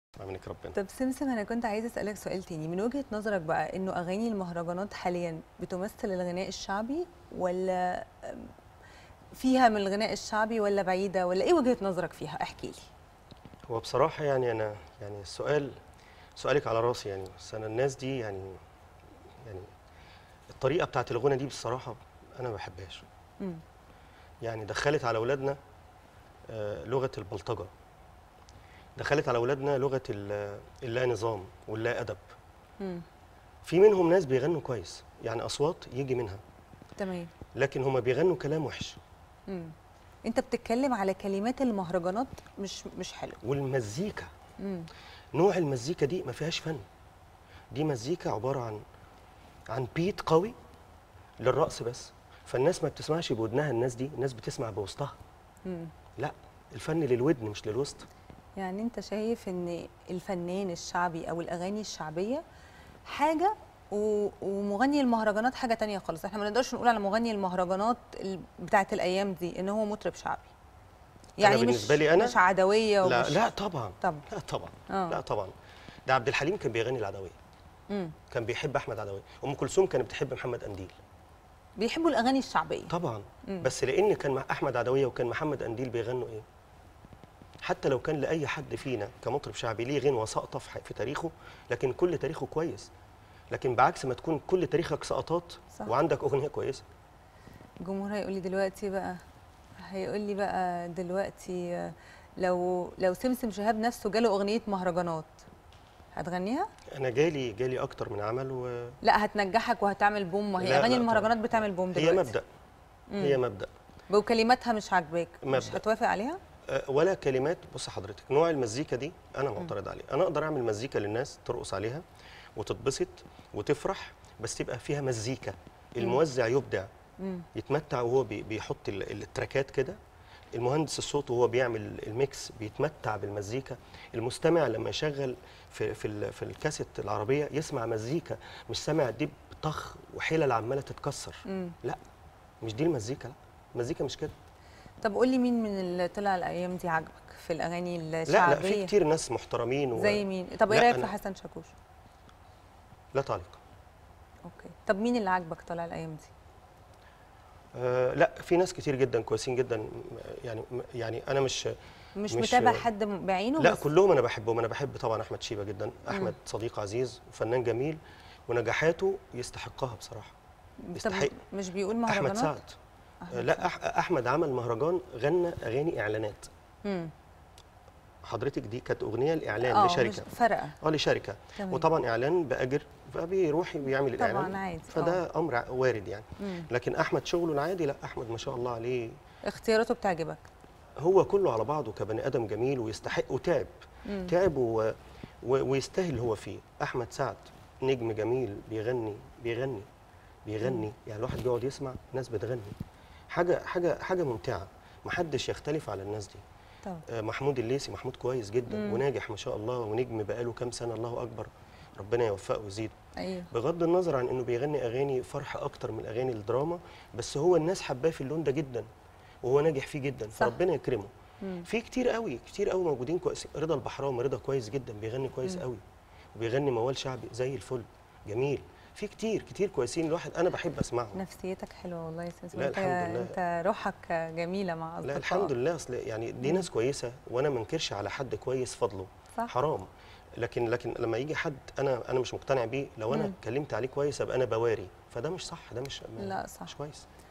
منك ربنا طب سمسم انا كنت عايزه اسالك سؤال تاني من وجهه نظرك بقى انه اغاني المهرجانات حاليا بتمثل الغناء الشعبي ولا أم، فيها من الغناء الشعبي ولا بعيده ولا ايه وجهه نظرك فيها احكي لي هو بصراحة يعني أنا يعني السؤال سؤالك على راسي يعني بس أنا الناس دي يعني يعني الطريقة بتاعت الغنى دي بصراحة أنا ما بحبهاش مم. يعني دخلت على أولادنا آه، لغة البلطجة دخلت على أولادنا لغة ال- اللا نظام واللا أدب مم. في منهم ناس بيغنوا كويس يعني أصوات يجي منها تمام لكن هما بيغنوا كلام وحش مم. انت بتتكلم على كلمات المهرجانات مش مش حلو والمزيكا مم. نوع المزيكا دي ما فيهاش فن دي مزيكا عبارة عن عن بيت قوي للرقص بس فالناس ما بتسمعش بودنها الناس دي الناس بتسمع بوسطها مم. لا الفن للودن مش للوسط يعني انت شايف ان الفنان الشعبي او الاغاني الشعبيه حاجه و- ومغني المهرجانات حاجه تانية خالص احنا ما نقدرش نقول على مغني المهرجانات ال- بتاعت الايام دي ان هو مطرب شعبي يعني بالنسبة مش لي أنا- مش عدويه لا ومش لا طبعا طب لا طبعا آه. لا طبعا ده عبد الحليم كان بيغني العدوية مم. كان بيحب أحمد عدوية أم كلثوم كانت بتحب محمد قنديل بيحبوا الاغاني الشعبيه طبعا مم. بس لأن كان مع أحمد عدوية وكان محمد قنديل بيغنوا إيه حتى لو كان لأي حد فينا كمطرب شعبي ليه غنوة ساقطة في ح- في تاريخه لكن كل تاريخه كويس لكن بعكس ما تكون كل تاريخك سقطات صح. وعندك أغنية كويسة الجمهور هيقول لي دلوقتي بقى هيقول لي بقى دلوقتي آه، لو لو سمسم شهاب نفسه جاله اغنيه مهرجانات هتغنيها أنا جالي جالي أكتر من عمل و لا هتنجحك وهتعمل بوم وهي لا، اغاني لا المهرجانات طبعاً. بتعمل بوم هي دلوقتي مبدأ مم. هي مبدأ وكلماتها مش عاجباك مش مبدأ. هتوافق عليها أه، ولا كلمات بص حضرتك نوع المزيكا دي انا معترض عليه انا اقدر اعمل مزيكا للناس ترقص عليها وتتبسط وتفرح بس تبقى فيها مزيكا الموزع يبدع مم. يتمتع وهو بي- بيحط ال- التراكات كده المهندس الصوت وهو بيعمل الميكس بيتمتع بالمزيكا المستمع لما يشغل في في ال- في الكاسيت العربيه يسمع مزيكا مش سامع دب طخ وحلل عماله تتكسر مم. لا مش دي المزيكا لا المزيكا مش كده طب قول لي مين من اللي طلع الايام دي عاجبك في الاغاني لا الشعبيه لا في كتير ناس محترمين و... زي مين طب ايه لا، رايك في أنا- حسن شاكوش لا تعليق اوكي طب مين اللي عاجبك طالع الايام دي آه لا في ناس كتير جدا كويسين جدا م- يعني م- يعني انا مش مش, مش- متابع حد بعينه لا بس كلهم انا بحبهم انا بحب طبعا احمد شيبه جدا احمد صديق عزيز وفنان جميل ونجاحاته يستحقها بصراحه طب يستحق. مش بيقول احمد مهرجانات سعد أحمد آه لا أح احمد عمل مهرجان غنى اغاني اعلانات مم. حضرتك دي كانت اغنيه لاعلان اه لشركه مش فرقه اه لشركه تمام. وطبعا اعلان باجر فبيروح بيعمل طبعاً الاعلان عادي، فده امر ع- وارد يعني مم. لكن احمد شغله العادي لا احمد ما شاء الله عليه اختياراته بتعجبك هو كله على بعضه كبني ادم جميل ويستحق وتعب مم. تعب و... و... ويستاهل اللي هو فيه احمد سعد نجم جميل بيغني بيغني بيغني يعني الواحد بيقعد يسمع ناس بتغني حاجه حاجه حاجه ممتعه محدش يختلف على الناس دي طب آه، محمود الليثي محمود كويس جدا مم. وناجح ما شاء الله ونجم بقاله كام سنه الله اكبر ربنا يوفقه ويزيده ايوه بغض النظر عن انه بيغني اغاني فرح اكتر من اغاني الدراما بس هو الناس حباه في اللون ده جدا وهو ناجح فيه جدا صح. فربنا يكرمه مم. في كتير قوي كتير قوي موجودين كويسين رضا البحراوي رضا كويس جدا بيغني كويس مم. قوي وبيغني موال شعبي زي الفل جميل في كتير كتير كويسين الواحد انا بحب اسمعهم نفسيتك حلوه والله يا سمسم لا، انت الحمد لله. انت روحك جميله مع لا اصدقائك الحمد لله اصل يعني دي مم. ناس كويسه وانا ما انكرش على حد كويس فضله صح حرام لكن لكن لما يجي حد انا انا مش مقتنع بيه لو انا مم. اتكلمت عليه كويس ابقى انا بواري فده مش صح ده مش لا، صح. مش كويس